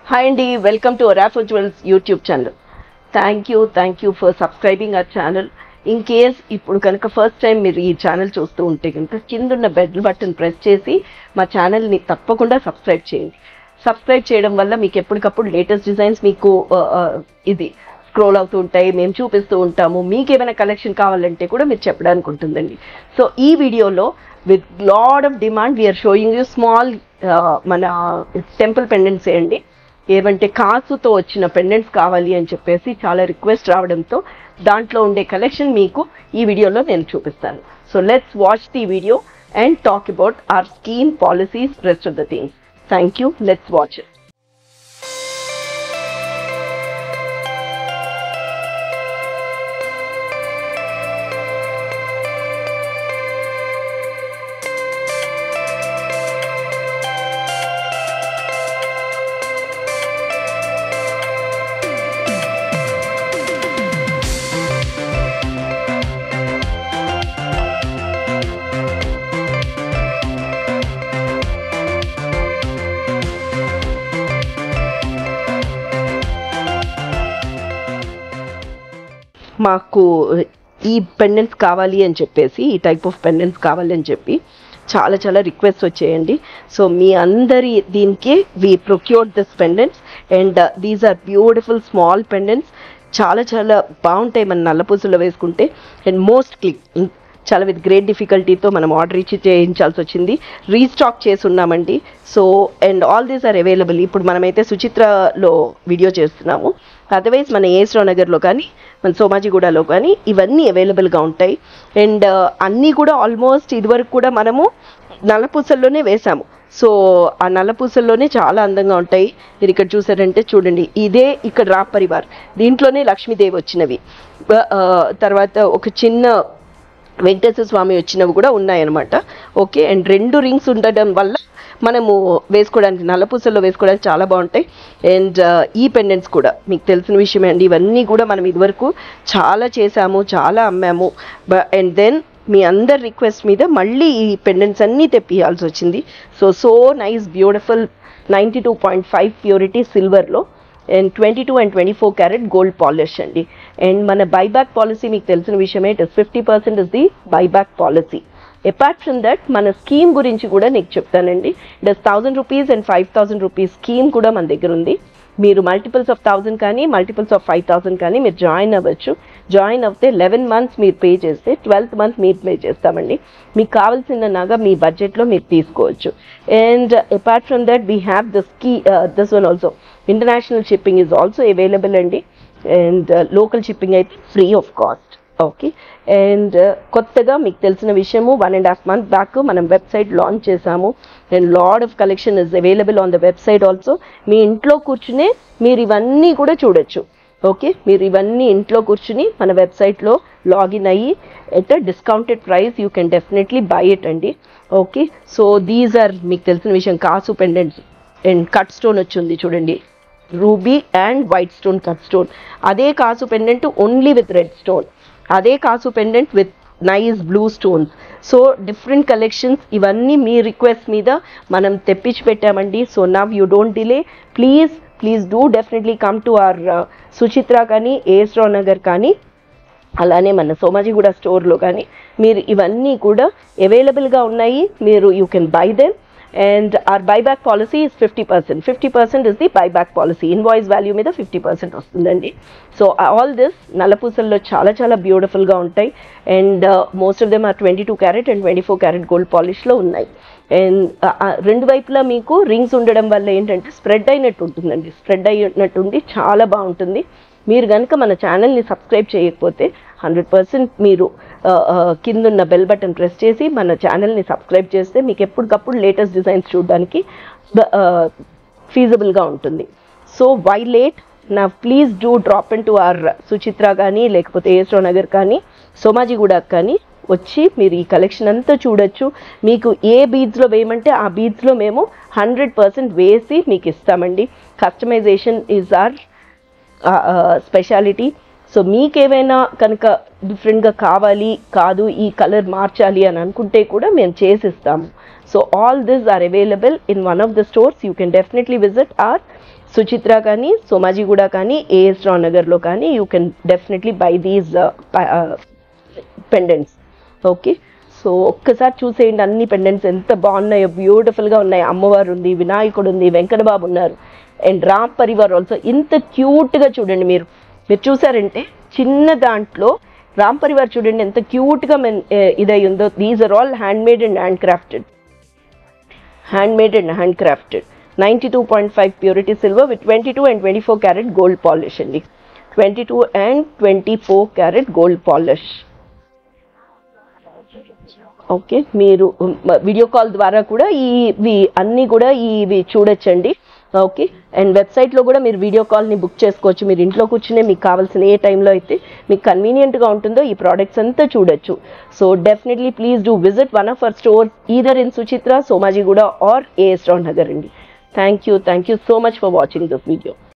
hi అండి welcome to Rafo jewels YouTube channel thank you thank you for subscribing our channel in case ఇప్పుడు కనుక first time మీరు ఈ channel చూస్తూ ఉంటే కనుక కిందున్న బెల్ బటన్ ప్రెస్ చేసి మా ఛానల్ని తప్పకుండా సబ్స్క్రైబ్ చేయండి సబ్స్క్రైబ్ చేయడం వల్ల మీకు ఎప్పటికప్పుడు లేటెస్ట్ డిజైన్స్ మీకు ఆ, ఆ, ఇది స్క్రోల్ అవుతూ ఉంటాయి మేము చూపిస్తూ ఉంటాము మీకు ఏమైనా కలెక్షన్ కావాలంటే కూడా మీరు చెప్పడానికి ఉంటుందండి సో ఈ వీడియోలో with lot of demand we're showing you small మన టెంపుల్ పెండెంట్స్ అండి ఏమంటే కాసుతో వచ్చిన పెండెంట్స్ కావాలి అని చెప్పేసి చాలా రిక్వెస్ట్ రావడంతో దాంట్లో ఉండే కలెక్షన్ మీకు ఈ వీడియోలో నేను చూపిస్తాను so let's watch the video and talk about our scheme policies rest of the things thank you let's watch it మాకు ఈ పెండెంట్స్ కావాలి అని చెప్పేసి ఈ టైప్ ఆఫ్ పెండెంట్స్ కావాలి అని చెప్పి చాలా చాలా రిక్వెస్ట్ వచ్చేయండి సో మీ అందరి దీనికి we procured this pendants and these are beautiful small pendants చాలా చాలా బాగుంటాయి మన నల్లపూసలో వేసుకుంటే అండ్ మోస్ట్ క్లిక్ చాలా విత్ గ్రేట్ డిఫికల్టీతో మనం ఆర్డర్ ఇచ్చి చేయించాల్సి వచ్చింది రీస్టాక్ చేసి ఉన్నామండి so and all these are available ఇప్పుడు మనమైతే సుచిత్రలో వీడియో చేస్తున్నాము అదర్వైజ్ మన ఏస్రావు నగర్లో కానీ మన సోమాజిగూడలో కానీ ఇవన్నీ అవైలబుల్గా ఉంటాయి అండ్ అన్నీ కూడా ఆల్మోస్ట్ ఇదివరకు కూడా మనము నల్లపూసల్లోనే వేసాము సో ఆ నల్లపూసల్లోనే చాలా అందంగా ఉంటాయి మీరు ఇక్కడ చూసారంటే చూడండి ఇదే ఇక్కడ రా పరివార్ దీంట్లోనే లక్ష్మీదేవి వచ్చినవి ఆ, తర్వాత ఒక చిన్న వెంకటేశ్వర స్వామి వచ్చినవి కూడా ఉన్నాయన్నమాట ఓకే అండ్ రెండు రింగ్స్ ఉండడం వల్ల మనము వేసుకోవడానికి నల్లపూసల్లో వేసుకోవడానికి చాలా బాగుంటాయి అండ్ ఈ పెండెంట్స్ కూడా మీకు తెలిసిన విషయమే అండి ఇవన్నీ కూడా మనం ఇదివరకు చాలా చేసాము చాలా అమ్మాము అండ్ దెన్ మీ అందరి రిక్వెస్ట్ మీద మళ్ళీ ఈ పెండెంట్స్ అన్నీ తెప్పియాల్సి వచ్చింది so so nice beautiful ninety two point five purity సిల్వర్లో and twenty two and twenty four carat gold polish అండి అండ్ మన బైబ్యాక్ పాలసీ మీకు తెలిసిన విషయమే it is fifty percent is the buyback policy apart from that మన scheme గురించి కూడా నీకు చెప్తానండి it is thousand rupees and five thousand rupees scheme కూడా మన దగ్గర ఉంది మీరు మల్టిపుల్స్ ఆఫ్ థౌసండ్ కానీ మల్టిపుల్స్ ఆఫ్ ఫైవ్ థౌసండ్ కానీ మీరు జాయిన్ అవ్వచ్చు జాయిన్ అవుతే లెవెన్ మంత్స్ మీరు పే చేస్తే ట్వెల్త్ మంత్ మీరు పే చేస్తామండి మీకు కావాల్సిన నగ మీ బడ్జెట్లో మీరు తీసుకోవచ్చు and apart from that we have this key this one also international shipping is also available అండి అండ్ లోకల్ షిప్పింగ్ అయితే free of cost okay and కొత్తగా మీకు తెలిసిన విషయము one and half month back మనం వెబ్సైట్ లాంచ్ చేసాము and lot of collection is available on the website also మీ ఇంట్లో కూర్చునే మీరు ఇవన్నీ కూడా చూడొచ్చు ఓకే మీరు ఇవన్నీ ఇంట్లో కూర్చుని మన వెబ్సైట్లో లాగిన్ అయ్యి at a discounted price you can definitely buy it అండి ఓకే సో దీస్ ఆర్ మీకు తెలిసిన విషయం కాసు పెండెంట్స్ అండ్ కట్ స్టోన్ వచ్చింది చూడండి ruby and white stone cut stone అదే కాసు pendant only with red stone అదే కాసు pendant with nice blue stones so different collections ఇవన్నీ మీ రిక్వెస్ట్ మీద మనం తెప్పించి పెట్టామండి so now you don't delay please please do definitely come to hour Suchitra కానీ ఏస్రావు నగర్ కానీ అలానే మన సోమాజిగూడ స్టోర్లో కానీ మీరు ఇవన్నీ కూడా అవైలబుల్గా ఉన్నాయి మీరు you can buy them and our buyback policy is fifty percent fifty percent is the buyback policy invoice value మీద ఫిఫ్టీ పర్సెంట్ వస్తుందండి సో ఆల్ దిస్ నల్లపూసల్లో చాలా చాలా బ్యూటిఫుల్గా ఉంటాయి and most of them are twenty two carat and twenty four carat gold పాలిష్లో ఉన్నాయి అండ్ రెండు వైపులా మీకు రింగ్స్ ఉండడం వల్ల ఏంటంటే స్ప్రెడ్ అయినట్టు ఉంటుందండి స్ప్రెడ్ అయినట్టు ఉండి చాలా బాగుంటుంది మీరు కనుక మన ఛానల్ని సబ్స్క్రైబ్ చేయకపోతే హండ్రెడ్ పర్సెంట్ మీరు ఆ, ఆ, కిందున్న బెల్ బటన్ ప్రెస్ చేసి మన ఛానల్ని సబ్స్క్రైబ్ చేస్తే మీకు ఎప్పటికప్పుడు లేటెస్ట్ డిజైన్స్ చూడడానికి ఫీజబుల్గా ఉంటుంది సో వై లేట్ నా please do drop in to our Suchitra కానీ లేకపోతే ఏస్రో నగర్ కానీ సోమాజిగూడ కానీ వచ్చి మీరు ఈ కలెక్షన్ అంతా చూడొచ్చు మీకు ఏ బీడ్స్లో వేయమంటే ఆ బీడ్స్లో మేము హండ్రెడ్ పర్సెంట్ వేసి మీకు ఇస్తామండి customization is our speciality so మీకేమైనా కనుక డిఫరెంట్గా కావాలి కాదు ఈ కలర్ మార్చాలి అని అనుకుంటే కూడా మేము చేసిస్తాము so all this are available in one of the stores you can definitely visit our Suchitra కానీ సోమాజిగూడ కానీ ఏఎస్ రావు నగర్లో కానీ you can definitely buy these pendants okay so ఒక్కసారి చూసేయండి అన్ని పెండెంట్స్ ఎంత బాగున్నాయో బ్యూటిఫుల్గా ఉన్నాయి అమ్మవారు ఉంది వినాయకుడు ఉంది వెంకటబాబు ఉన్నారు అండ్ రామ్ పరివార్ ఆల్సో ఇంత క్యూట్గా చూడండి మీరు మీరు చూసారంటే చిన్న దాంట్లో రామ్ పరివార్ చూడండి ఎంత క్యూట్గా మెన్ ఇదై ఉందో these are all hand made and hand crafted hand made and hand crafted ninety two point five purity silver with twenty two and twenty four carat gold polish అండి twenty two and twenty four carat gold polish okay మీరు video call ద్వారా కూడా ఈ ఇవి అన్నీ కూడా ఇవి చూడొచ్చండి ఓకే అండ్ వెబ్సైట్లో కూడా మీరు వీడియో కాల్ని బుక్ చేసుకోవచ్చు మీరు ఇంట్లో కూర్చునే మీకు కావాల్సిన ఏ టైంలో అయితే మీకు కన్వీనియంట్గా ఉంటుందో ఈ ప్రోడక్ట్స్ అంతా చూడొచ్చు so definitely please do visit one of our store either in Suchitra Somajiguda or A S Rao Nagar అండి thank you thank you so much for watching this video